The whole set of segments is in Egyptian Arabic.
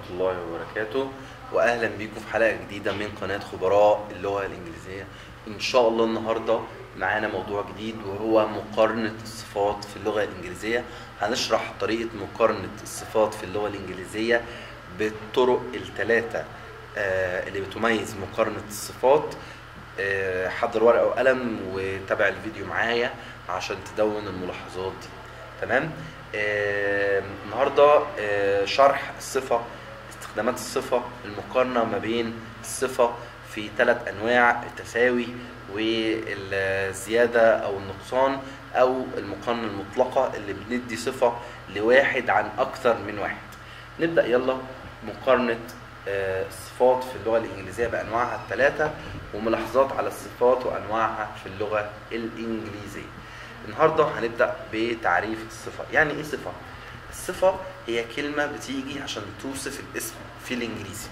الله وبركاته واهلا بيكم في حلقه جديده من قناه خبراء اللغه الانجليزيه ان شاء الله النهارده معانا موضوع جديد وهو مقارنه الصفات في اللغه الانجليزيه هنشرح طريقه مقارنه الصفات في اللغه الانجليزيه بالطرق الثلاثه اللي بتميز مقارنه الصفات آه، حضر ورقه وقلم وتابع الفيديو معايا عشان تدون الملاحظات دي تمام آه، النهارده آه، شرح الصفه استخدامات الصفه المقارنه ما بين الصفه في ثلاث انواع التساوي والزياده او النقصان او المقارنه المطلقه اللي بندي صفه لواحد عن اكثر من واحد نبدا يلا مقارنه آه، الصفات في اللغه الانجليزيه بانواعها الثلاثه وملاحظات على الصفات وانواعها في اللغه الانجليزيه النهارده هنبدا بتعريف الصفه يعني ايه صفه الصفه هي كلمه بتيجي عشان توصف الاسم في الانجليزي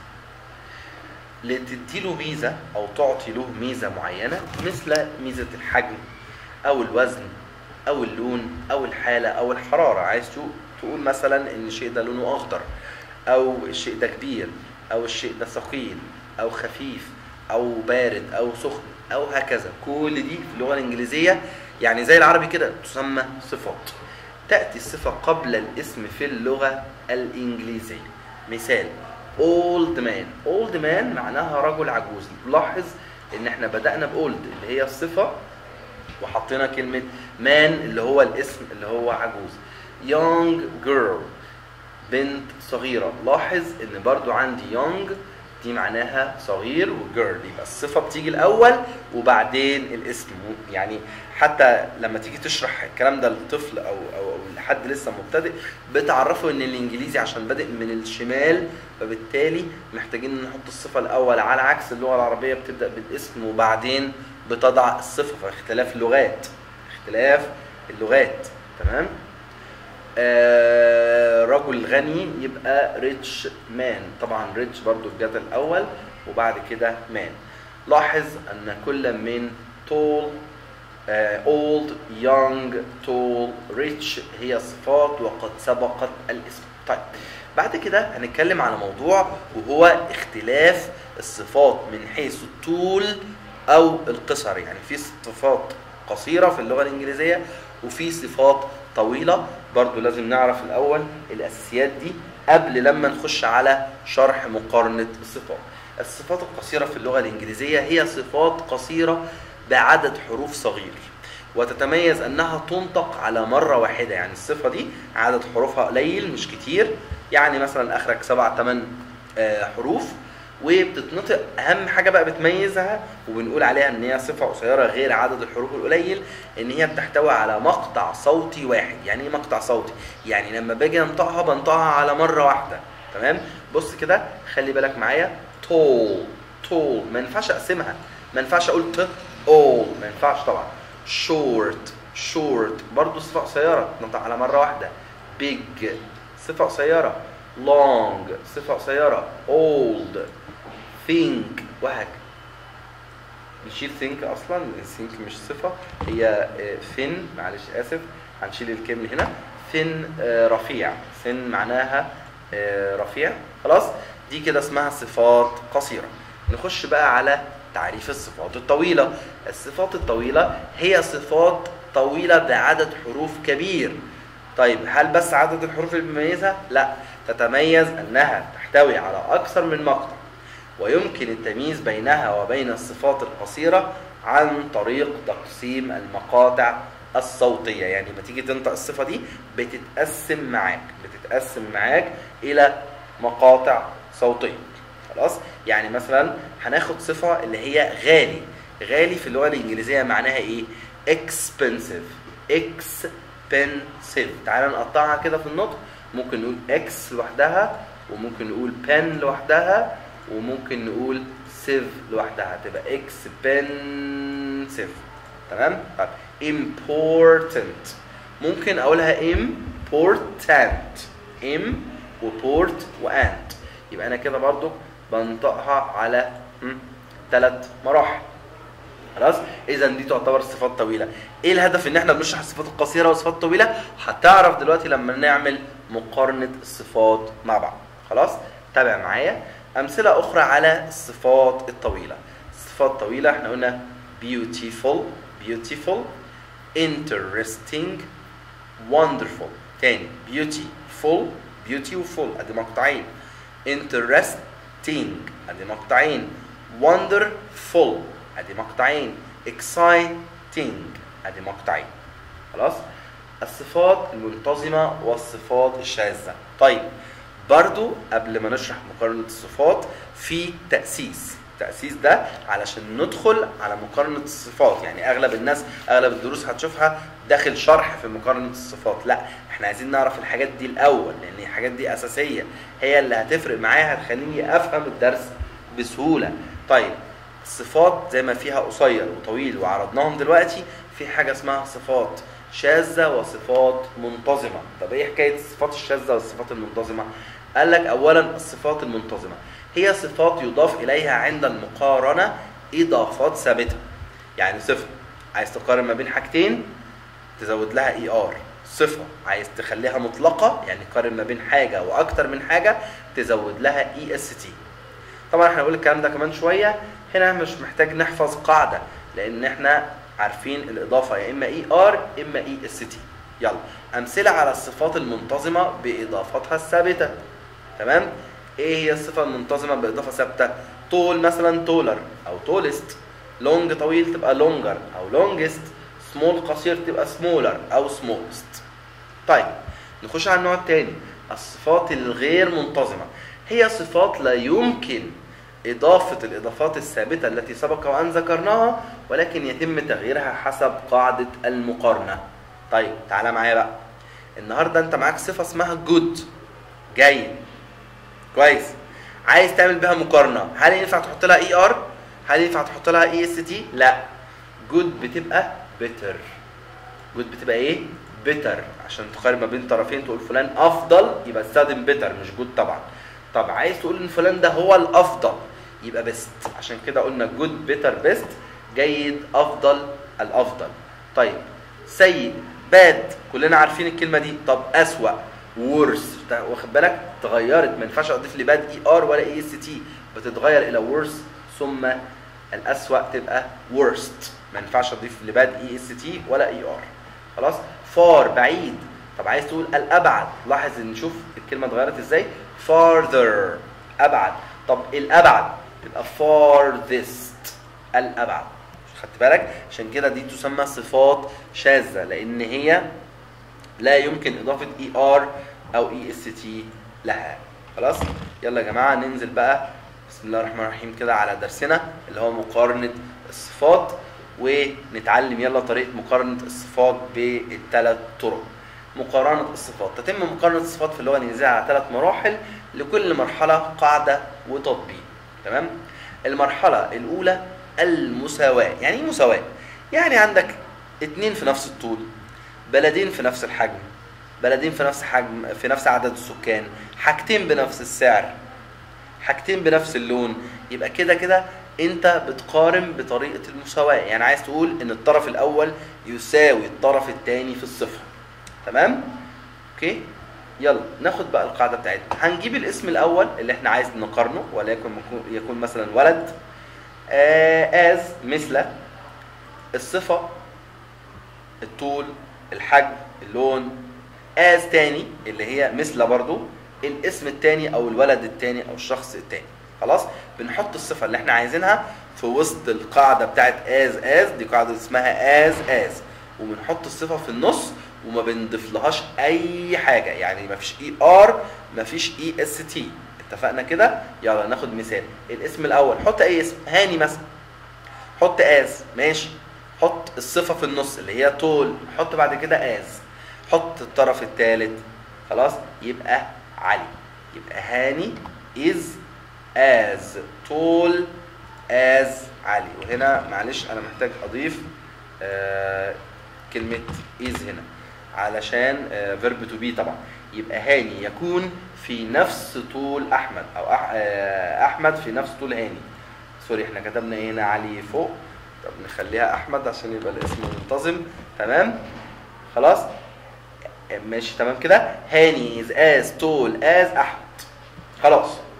لتديله ميزه او تعطي له ميزه معينه مثل ميزه الحجم او الوزن او اللون او الحاله او الحراره عايز تقول مثلا ان الشيء ده لونه اخضر او الشيء ده كبير او الشيء ده ثقيل او خفيف او بارد او سخن او هكذا كل دي في اللغه الانجليزيه يعني زي العربي كده تسمى صفات تاتي الصفه قبل الاسم في اللغه الانجليزيه مثال old man old man معناها رجل عجوز لاحظ ان احنا بدانا باولد اللي هي الصفه وحطينا كلمه man اللي هو الاسم اللي هو عجوز young girl بنت صغيره لاحظ ان برضو عندي young دي معناها صغير وجيرل يبقى الصفه بتيجي الاول وبعدين الاسم يعني حتى لما تيجي تشرح الكلام ده لطفل او او, أو لحد لسه مبتدئ بتعرفه ان الانجليزي عشان بادئ من الشمال فبالتالي محتاجين نحط الصفه الاول على عكس اللغه العربيه بتبدا بالاسم وبعدين بتضع الصفه فاختلاف اللغات اختلاف اللغات تمام آه رجل غني يبقى ريتش مان طبعا ريتش برضو الجدل الاول وبعد كده مان لاحظ ان كل من tall uh, old young tall rich هي صفات وقد سبقت الاسم طيب بعد كده هنتكلم على موضوع وهو اختلاف الصفات من حيث الطول او القصر يعني في صفات قصيره في اللغه الانجليزيه وفي صفات طويله برضو لازم نعرف الاول الاساسيات دي قبل لما نخش على شرح مقارنه الصفات الصفات القصيره في اللغه الانجليزيه هي صفات قصيره بعدد حروف صغير وتتميز انها تنطق على مره واحده يعني الصفه دي عدد حروفها قليل مش كتير يعني مثلا اخرك سبع ثمان حروف وبتتنطق اهم حاجه بقى بتميزها وبنقول عليها ان هي صفه قصيره غير عدد الحروف القليل ان هي بتحتوي على مقطع صوتي واحد يعني ايه مقطع صوتي يعني لما باجي انطقها بنطقها على مره واحده تمام بص كده خلي بالك معايا tall tall ما ينفعش اقسمها ما ينفعش اقول ت all ما ينفعش طبعا short short برضه صفه قصيره تنطق على مره واحده big صفه قصيره long صفه قصيره old think وهكذا نشيل think اصلا think مش صفه هي ثن معلش اسف هنشيل الكلمه هنا ثن رفيع ثن معناها رفيع خلاص دي كده اسمها صفات قصيره نخش بقى على تعريف الصفات الطويله الصفات الطويله هي صفات طويله بعدد حروف كبير طيب هل بس عدد الحروف اللي بيميزها لا تتميز انها تحتوي على اكثر من مقطع ويمكن التمييز بينها وبين الصفات القصيرة عن طريق تقسيم المقاطع الصوتية يعني لما تيجي تنطق الصفة دي بتتقسم معاك بتتقسم معاك إلى مقاطع صوتية خلاص يعني مثلا هناخد صفة اللي هي غالي غالي في اللغة الإنجليزية معناها إيه expensive expensive تعال نقطعها كده في النطق ممكن نقول اكس لوحدها وممكن نقول بن لوحدها وممكن نقول سيف لوحدها تبقى expensive تمام طيب important ممكن اقولها important im وport وant يبقى انا كده برضو بنطقها على ثلاث مراحل خلاص اذا دي تعتبر صفات طويله ايه الهدف ان احنا بنشرح الصفات القصيره والصفات الطويله هتعرف دلوقتي لما نعمل مقارنه الصفات مع بعض خلاص تابع معايا امثله اخرى على الصفات الطويله الصفات الطويله احنا قلنا beautiful beautiful interesting wonderful تاني beautiful beauty وفول ادي مقطعين interesting ادي مقطعين wonderful ادي مقطعين exciting ادي مقطعين خلاص الصفات المنتظمة والصفات الشاذة طيب برضو قبل ما نشرح مقارنة الصفات في تأسيس التأسيس ده علشان ندخل على مقارنة الصفات يعني أغلب الناس أغلب الدروس هتشوفها داخل شرح في مقارنة الصفات لا احنا عايزين نعرف الحاجات دي الأول لأن الحاجات دي أساسية هي اللي هتفرق معايا هتخليني أفهم الدرس بسهولة طيب الصفات زي ما فيها قصير وطويل وعرضناهم دلوقتي في حاجة اسمها صفات شاذة وصفات منتظمة طب ايه حكاية الصفات الشاذة والصفات المنتظمة قال لك اولا الصفات المنتظمة هي صفات يضاف اليها عند المقارنة اضافات ثابتة يعني صفة عايز تقارن ما بين حاجتين تزود لها اي ار صفة عايز تخليها مطلقة يعني تقارن ما بين حاجة واكتر من حاجة تزود لها اي اس تي طبعا احنا هنقول الكلام ده كمان شوية هنا مش محتاج نحفظ قاعدة لان احنا عارفين الاضافه يا اما اي ار اما اي اس تي يلا امثله على الصفات المنتظمه باضافتها الثابته تمام ايه هي الصفه المنتظمه باضافه ثابته طول مثلا تولر او تولست لونج طويل تبقى لونجر او لونجست سمول قصير تبقى سمولر او سمولست طيب نخش على النوع الثاني الصفات الغير منتظمه هي صفات لا يمكن إضافة الإضافات الثابتة التي سبق وأن ذكرناها ولكن يتم تغييرها حسب قاعدة المقارنة. طيب تعالى معايا بقى. النهارده أنت معاك صفة اسمها جود جيد. كويس. عايز تعمل بها مقارنة، هل ينفع تحط لها اي ار؟ هل ينفع تحط لها اي اس تي؟ لا. جود بتبقى بيتر. جود بتبقى ايه؟ بيتر عشان تقارن ما بين طرفين تقول فلان أفضل يبقى استخدم بيتر مش جود طبعا. طب عايز تقول ان فلان ده هو الافضل يبقى بيست عشان كده قلنا جود بيتر بيست جيد افضل الافضل طيب سيء باد كلنا عارفين الكلمه دي طب اسوا ورس واخد بالك اتغيرت ما ينفعش اضيف لباد اي ار ولا اي اس تي بتتغير الى ورس ثم الاسوا تبقى worst ما ينفعش اضيف لباد اي اس تي ولا اي ار خلاص فار بعيد طب عايز تقول الابعد لاحظ ان نشوف الكلمه اتغيرت ازاي farther ابعد طب الابعد يبقى farthest الابعد خدت بالك عشان كده دي تسمى صفات شاذه لان هي لا يمكن اضافه اي ار او اي اس تي لها خلاص يلا يا جماعه ننزل بقى بسم الله الرحمن الرحيم كده على درسنا اللي هو مقارنه الصفات ونتعلم يلا طريقه مقارنه الصفات بالثلاث طرق مقارنة الصفات تتم مقارنة الصفات في اللغة الإنجليزية على ثلاث مراحل لكل مرحلة قاعدة وتطبيق تمام المرحلة الأولى المساواة يعني ايه مساواة يعني عندك اتنين في نفس الطول بلدين في نفس الحجم بلدين في نفس حجم في نفس عدد السكان حاجتين بنفس السعر حاجتين بنفس اللون يبقى كده كده انت بتقارن بطريقة المساواة يعني عايز تقول ان الطرف الاول يساوي الطرف الثاني في الصفر تمام اوكي يلا ناخد بقى القاعده بتاعتنا هنجيب الاسم الاول اللي احنا عايز نقارنه وليكن يكون مثلا ولد از مثل الصفه الطول الحجم اللون از تاني اللي هي مثل برضو الاسم التاني او الولد التاني او الشخص التاني خلاص بنحط الصفه اللي احنا عايزينها في وسط القاعده بتاعت از از دي قاعده اسمها از از وبنحط الصفه في النص وما بنضيفلهاش اي حاجه يعني ما فيش اي ار ما فيش اي اس تي اتفقنا كده يلا ناخد مثال الاسم الاول حط اي اسم هاني مثلا حط از ماشي حط الصفه في النص اللي هي طول حط بعد كده از حط الطرف الثالث خلاص يبقى علي يبقى هاني از as tall as علي وهنا معلش انا محتاج اضيف آه كلمه is هنا علشان فيرب تو بي طبعا يبقى هاني يكون في نفس طول احمد او أح آه احمد في نفس طول هاني سوري احنا كتبنا ايه هنا علي فوق طب نخليها احمد عشان يبقى الاسم منتظم تمام خلاص ماشي تمام كده هاني is as tall as احمد خلاص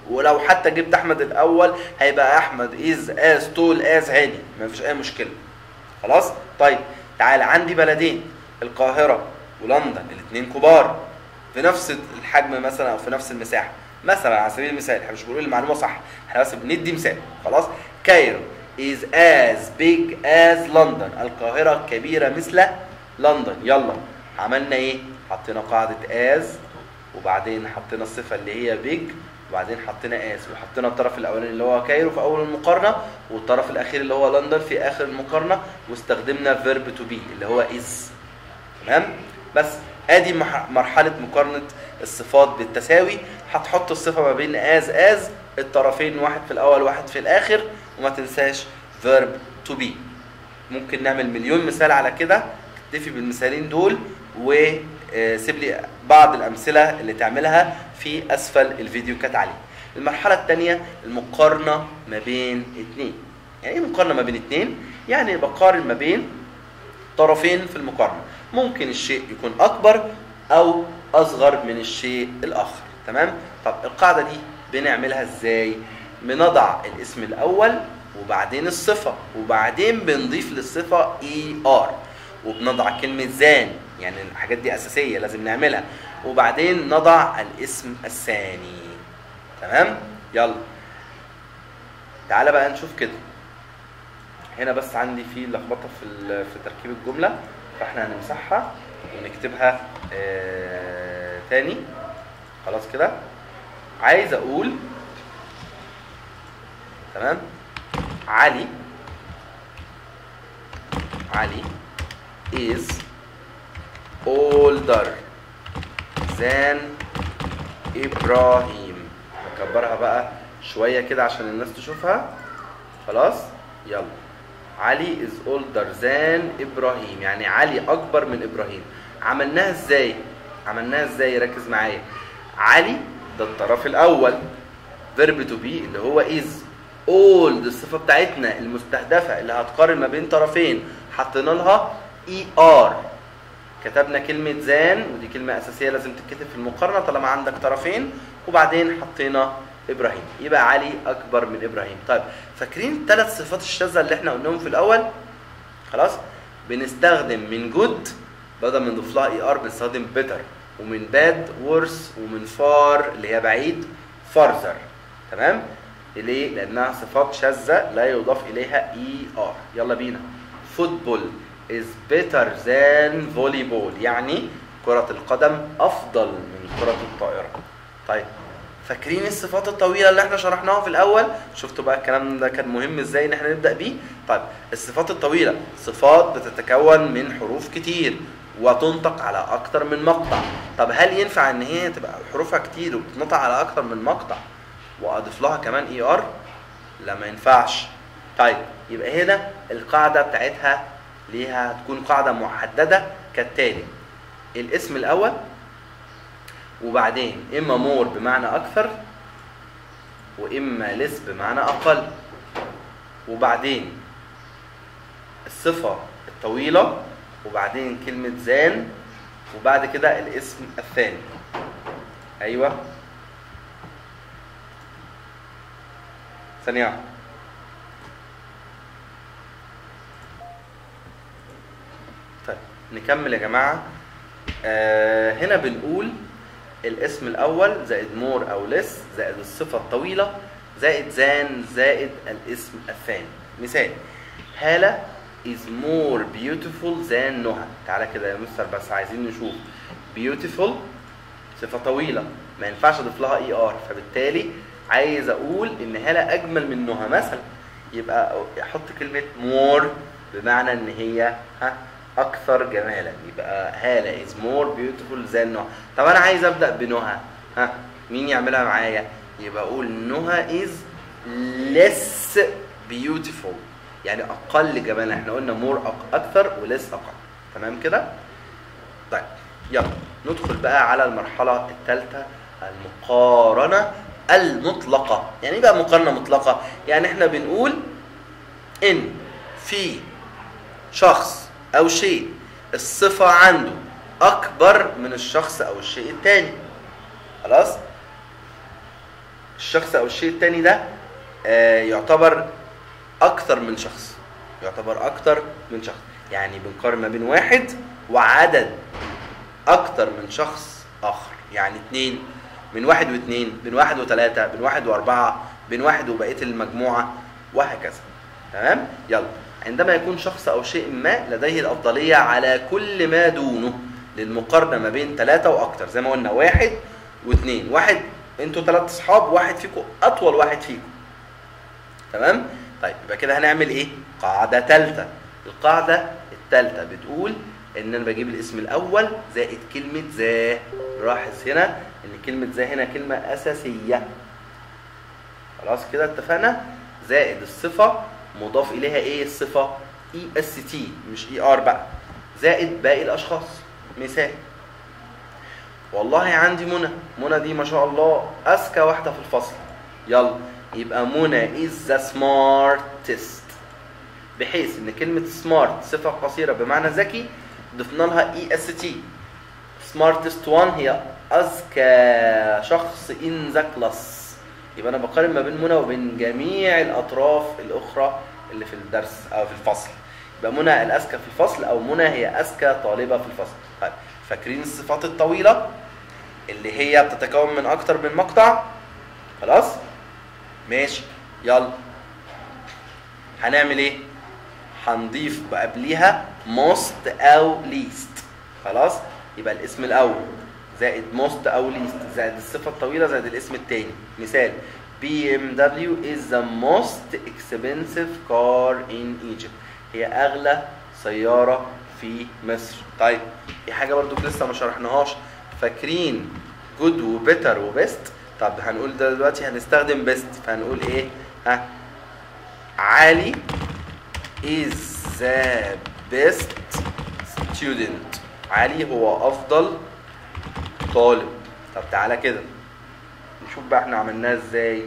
ولو حتى جبت احمد الاول هيبقى احمد از از طول از هاني مفيش اي مشكله خلاص طيب تعال عندي بلدين القاهره ولندن الاثنين كبار في نفس الحجم مثلا او في نفس المساحه مثلا على سبيل المثال احنا مش بنقول المعلومه صح احنا بس بندي مثال خلاص كايرو is as big as London القاهرة كبيرة مثل لندن يلا عملنا ايه حطينا قاعدة as وبعدين حطينا الصفة اللي هي big وبعدين حطينا as وحطينا الطرف الاولاني اللي هو كايرو في اول المقارنة والطرف الاخير اللي هو لندن في اخر المقارنة واستخدمنا verb to be اللي هو is تمام بس ادي مح- مرحلة مقارنة الصفات بالتساوي هتحط الصفة ما بين as as الطرفين واحد في الاول واحد في الاخر وما تنساش verb to be ممكن نعمل مليون مثال على كده اكتفي بالمثالين دول وسيب لي بعض الامثله اللي تعملها في اسفل الفيديو كتعليق المرحله الثانيه المقارنه ما بين اتنين يعني ايه مقارنه ما بين اتنين يعني بقارن ما بين طرفين في المقارنه ممكن الشيء يكون اكبر او اصغر من الشيء الاخر تمام طب القاعده دي بنعملها ازاي بنضع الاسم الاول وبعدين الصفه وبعدين بنضيف للصفه اي ار وبنضع كلمه زان يعني الحاجات دي اساسيه لازم نعملها وبعدين نضع الاسم الثاني تمام يلا تعالى بقى نشوف كده هنا بس عندي في لخبطه في ال- في تركيب الجمله فاحنا هنمسحها ونكتبها آه تاني خلاص كده عايز اقول تمام علي علي is older than إبراهيم نكبرها بقى شوية كده عشان الناس تشوفها خلاص يلا علي is older than إبراهيم يعني علي أكبر من إبراهيم عملناها إزاي؟ عملناها إزاي ركز معايا علي ده الطرف الأول verb to be اللي هو is old الصفة بتاعتنا المستهدفة اللي هتقارن ما بين طرفين حطينا لها er كتبنا كلمة زان ودي كلمة أساسية لازم تتكتب في المقارنة طالما عندك طرفين وبعدين حطينا إبراهيم يبقى علي أكبر من إبراهيم طيب فاكرين الثلاث صفات الشاذة اللي احنا قلناهم في الأول خلاص بنستخدم من جود بدل ما نضيف لها اي ار بنستخدم بيتر ومن باد ورس ومن فار اللي هي بعيد فارزر تمام ليه لانها صفات شاذه لا يضاف اليها اي ار يلا بينا فوتبول is better than volleyball يعني كرة القدم أفضل من كرة الطائرة. طيب فاكرين الصفات الطويلة اللي احنا شرحناها في الأول؟ شفتوا بقى الكلام ده كان مهم ازاي ان احنا نبدأ بيه؟ طيب الصفات الطويلة صفات بتتكون من حروف كتير وتنطق على أكتر من مقطع. طب هل ينفع ان هي تبقى حروفها كتير وبتنطق على أكتر من مقطع وأضيف لها كمان اي ار؟ لا ما ينفعش. طيب يبقى هنا القاعدة بتاعتها ليها هتكون قاعدة محددة كالتالي الاسم الأول وبعدين إما مور بمعنى أكثر وإما لس بمعنى أقل وبعدين الصفة الطويلة وبعدين كلمة زان وبعد كده الاسم الثاني أيوه ثانية واحدة. طيب نكمل يا جماعة آه هنا بنقول الاسم الأول زائد مور أو لس زائد الصفة الطويلة زائد زان زائد الاسم الثاني مثال هالة is more beautiful than نهى تعالى كده يا مستر بس عايزين نشوف beautiful صفة طويلة ما ينفعش اضيف لها اي ار فبالتالي عايز اقول ان هالة اجمل من نهى مثلا يبقى احط كلمة more بمعنى ان هي ها اكثر جمالا يبقى هالة is more beautiful than نهى طب انا عايز ابدا بنهى ها مين يعملها معايا يبقى اقول نهى is less beautiful يعني اقل جمالا احنا قلنا more أق- اكثر وليس اقل تمام كده طيب يلا ندخل بقى على المرحلة الثالثة المقارنة المطلقة يعني ايه بقى مقارنة مطلقة يعني احنا بنقول ان في شخص او شيء الصفة عنده اكبر من الشخص او الشيء التاني خلاص الشخص او الشيء التاني ده آه، يعتبر اكتر من شخص يعتبر اكتر من شخص يعني بنقارن ما بين واحد وعدد اكتر من شخص اخر يعني اتنين من واحد واثنين بين واحد وثلاثة بين واحد واربعة بين واحد وبقية المجموعة وهكذا تمام يلا عندما يكون شخص او شيء ما لديه الافضلية على كل ما دونه للمقارنة ما بين ثلاثة واكتر زي ما قلنا واحد واثنين واحد انتوا ثلاث اصحاب واحد فيكم اطول واحد فيكم تمام طيب يبقى كده هنعمل ايه قاعده ثالثه القاعده الثالثه بتقول ان انا بجيب الاسم الاول زائد كلمه ذا لاحظ هنا ان كلمه ذا هنا كلمه اساسيه خلاص كده اتفقنا زائد الصفه مضاف اليها ايه الصفه اي اس تي مش اي ار بقى زائد باقي الاشخاص مثال والله عندي منى منى دي ما شاء الله اذكى واحده في الفصل يلا يبقى منى is the smartest بحيث ان كلمة smart صفة قصيرة بمعنى ذكي ضفنا لها اي اس تي smartest one هي اذكى شخص in the class يبقى انا بقارن ما بين منى وبين جميع الاطراف الاخرى اللي في الدرس او في الفصل يبقى منى الاذكى في الفصل او منى هي اذكى طالبة في الفصل طيب فاكرين الصفات الطويلة اللي هي بتتكون من اكتر من مقطع خلاص ماشي يلا هنعمل ايه هنضيف قبليها most او least خلاص يبقى الاسم الاول زائد most او least زائد الصفه الطويله زائد الاسم الثاني مثال BMW is the most expensive car in Egypt هي اغلى سياره في مصر طيب في حاجه برضو لسه ما شرحناهاش فاكرين جود وبيتر وبيست طب هنقول ده دلوقتي هنستخدم بيست فهنقول ايه ها علي is the best student علي هو افضل طالب طب تعالى كده نشوف بقى احنا عملناها ازاي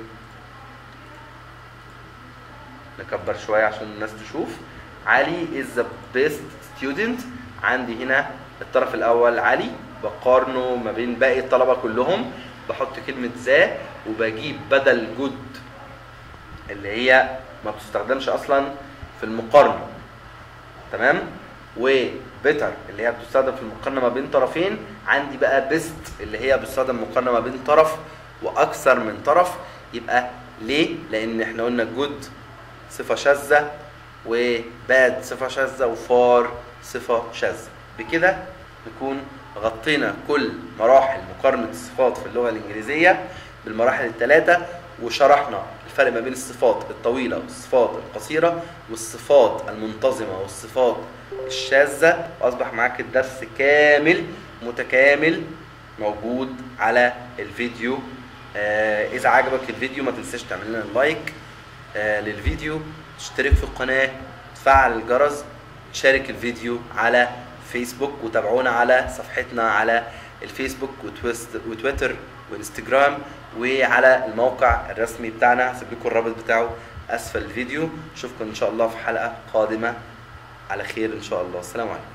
نكبر شوية عشان الناس تشوف علي is the best student عندي هنا الطرف الاول علي بقارنه ما بين باقي الطلبة كلهم بحط كلمة ذا وبجيب بدل جود اللي هي ما بتستخدمش اصلا في المقارنة تمام وبيتر اللي هي بتستخدم في المقارنة ما بين طرفين عندي بقى بيست اللي هي بتستخدم مقارنة ما بين طرف واكثر من طرف يبقى ليه؟ لان احنا قلنا جود صفة شاذة وباد صفة شاذة وفار صفة شاذة بكده نكون غطينا كل مراحل مقارنة الصفات في اللغة الإنجليزية بالمراحل الثلاثة وشرحنا الفرق ما بين الصفات الطويلة والصفات القصيرة والصفات المنتظمة والصفات الشاذة وأصبح معاك الدرس كامل متكامل موجود على الفيديو آه إذا عجبك الفيديو ما تنساش تعمل لنا لايك آه للفيديو تشترك في القناة تفعل الجرس تشارك الفيديو على فيسبوك وتابعونا على صفحتنا على الفيسبوك وتويتر وانستجرام وعلى الموقع الرسمي بتاعنا هسيب لكم الرابط بتاعه اسفل الفيديو اشوفكم ان شاء الله في حلقه قادمه على خير ان شاء الله السلام عليكم